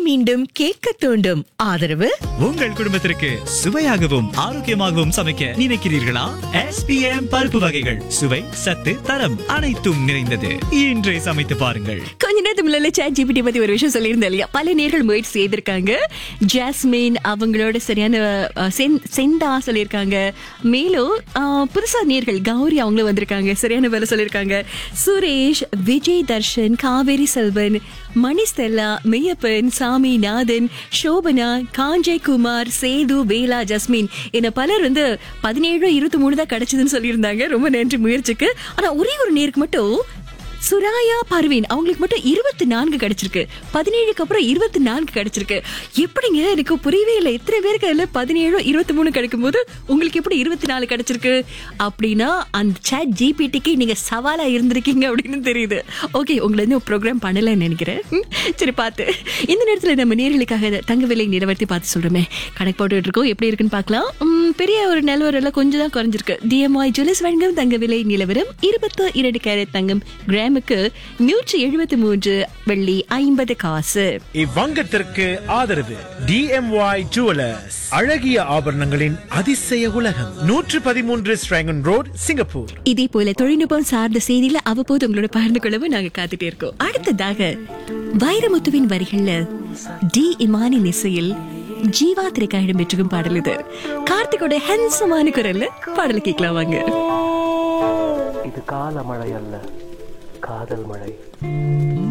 மீண்டும் கேட்க தூண்டும் ஆதரவு உங்கள் குடும்பத்திற்கு சுவையாகவும் ஆரோக்கியமாகவும் சமைக்க நினைக்கிறீர்களா எஸ்பிஎம் பருப்பு வகைகள் சுவை சத்து தரம் அனைத்தும் நிறைந்தது இன்றே சமைத்து பாருங்கள் கொஞ்ச நேரத்துக்கு முன்னால சேட் ஜிபிடி பத்தி ஒரு விஷயம் சொல்லியிருந்தேன் இல்லையா பல நேர்கள் முயற்சி செய்திருக்காங்க ஜாஸ்மின் அவங்களோட சரியான அஹ், செந்- செந்தா சொல்லியிருக்காங்க மேலும் அஹ், புதுசா நேர்கள் கௌரி அவங்களும் வந்திருக்காங்க சரியான வேலை சொல்லியிருக்காங்க சுரேஷ் விஜய் தர்ஷன் காவேரி செல்வன் மணி ஸ்டெல்லா மெய்யப்பன் சாமி நாதன் சோபனா காஞ்சய் குமார் சேது வேலா ஜஸ்மின் என பலர் வந்து பதினேழு இருபத்தி மூணு தான் கிடைச்சதுன்னு சொல்லியிருந்தாங்க ரொம்ப நன்றி முயற்சிக்கு ஆனா ஒரே ஒரு நேருக்கு மட்டும் சுராயா பர்வீன் அவங்களுக்கு மட்டும் இருபத்தி நான்கு கிடைச்சிருக்கு பதினேழுக்கு அப்புறம் இருபத்தி நான்கு கிடைச்சிருக்கு எப்படிங்க எனக்கு புரியவே இல்லை எத்தனை பேருக்கு அதுல பதினேழு இருபத்தி மூணு கிடைக்கும் போது உங்களுக்கு எப்படி இருபத்தி நாலு கிடைச்சிருக்கு அப்படின்னா அந்த சேட் ஜிபிடிக்கு நீங்க சவாலா இருந்திருக்கீங்க அப்படின்னு தெரியுது ஓகே உங்களை வந்து ப்ரோக்ராம் பண்ணலன்னு நினைக்கிறேன் ம், சரி பார்த்து இந்த நேரத்துல நம்ம நேர்களுக்காக தங்க விலை நிலவரத்தை பார்த்து சொல்றோமே கணக்கு போட்டுட்டு இருக்கோம் எப்படி இருக்குன்னு பார்க்கலாம் ம், பெரிய ஒரு நிலவரம் எல்லாம் கொஞ்சம் தான் குறைஞ்சிருக்கு டிஎம்ஐ ஜுவல்ஸ் வழங்கும் தங்க விலை நிலவரம் இருபத்தி இரண்டு கேரட் தங்கம் கிராமுக்கு நூற்றி எழுபத்தி மூன்று வெள்ளி ஐம்பது காசு இவ்வங்கத்திற்கு ஆதரவு டிஎம்ஒய் ஜுவலர்ஸ் அழகிய ஆபரணங்களின் அதிசய உலகம் நூற்று பதிமூன்று ஸ்ட்ராங்கன் ரோட் சிங்கப்பூர் இதே போல தொழில்நுட்பம் சார்ந்த செய்தியில அவ்வப்போது உங்களோட பகிர்ந்து கொள்ளவும் நாங்க காத்துட்டே இருக்கோம் அடுத்ததாக வைரமுத்துவின் வரிகள்ல டி இமானின் இசையில் ஜீவா திரைக்கா இடம்பெற்றிருக்கும் பாடல் இது கார்த்திகோட ஹென்சமான குரல்ல பாடல் கேட்கலாம் வாங்க இது கால மழை அல்ல காதல் மழை